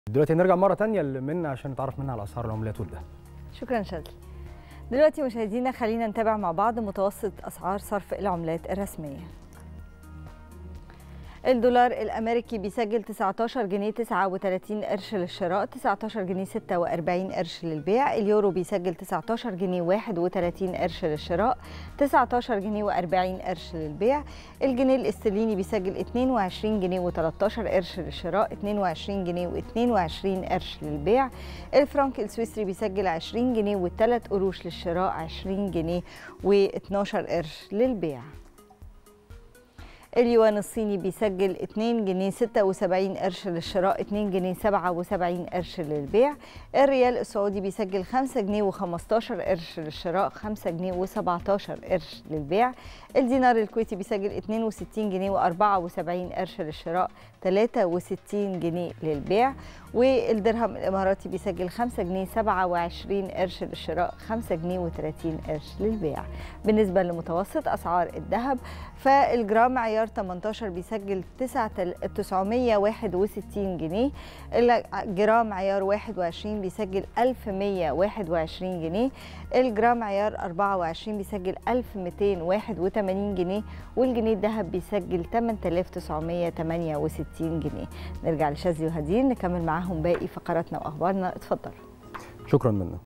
دلوقتي نرجع مره تانية لمنى عشان نتعرف منها على اسعار العملات والذهب شكرا شاذلي دلوقتي مشاهدينا خلينا نتابع مع بعض متوسط اسعار صرف العملات الرسميه الدولار الامريكي بيسجل 19 جنيه 39 قرش للشراء 19 جنيه 46 قرش للبيع اليورو بيسجل 19 جنيه 31 قرش للشراء 19 جنيه و40 قرش للبيع الجنيه الاسترليني بيسجل 22 جنيه و13 قرش للشراء 22 جنيه و22 قرش للبيع الفرنك السويسري بيسجل 20 جنيه و3 قروش للشراء 20 جنيه و12 قرش للبيع اليوان الصيني بيسجل 2 جنيه 76 قرش للشراء 2 جنيه 77 قرش للبيع الريال السعودي بيسجل 5 جنيه و15 قرش للشراء 5 جنيه و17 قرش للبيع الدينار الكويتي بيسجل 62 جنيه و74 قرش للشراء 63 جنيه للبيع والدرهم الاماراتي بيسجل 5 جنيه 27 قرش للشراء 5 جنيه و30 قرش للبيع بالنسبه لمتوسط اسعار الذهب فالجرام عيار 18 بيسجل 961 جنيه الجرام عيار 21 بيسجل 1121 جنيه الجرام عيار 24 بيسجل 1281 جنيه والجنيه الذهب بيسجل 8968 جنيه نرجع لشاذلي وهدين نكمل معاهم باقي فقراتنا واخبارنا اتفضلوا شكرا منى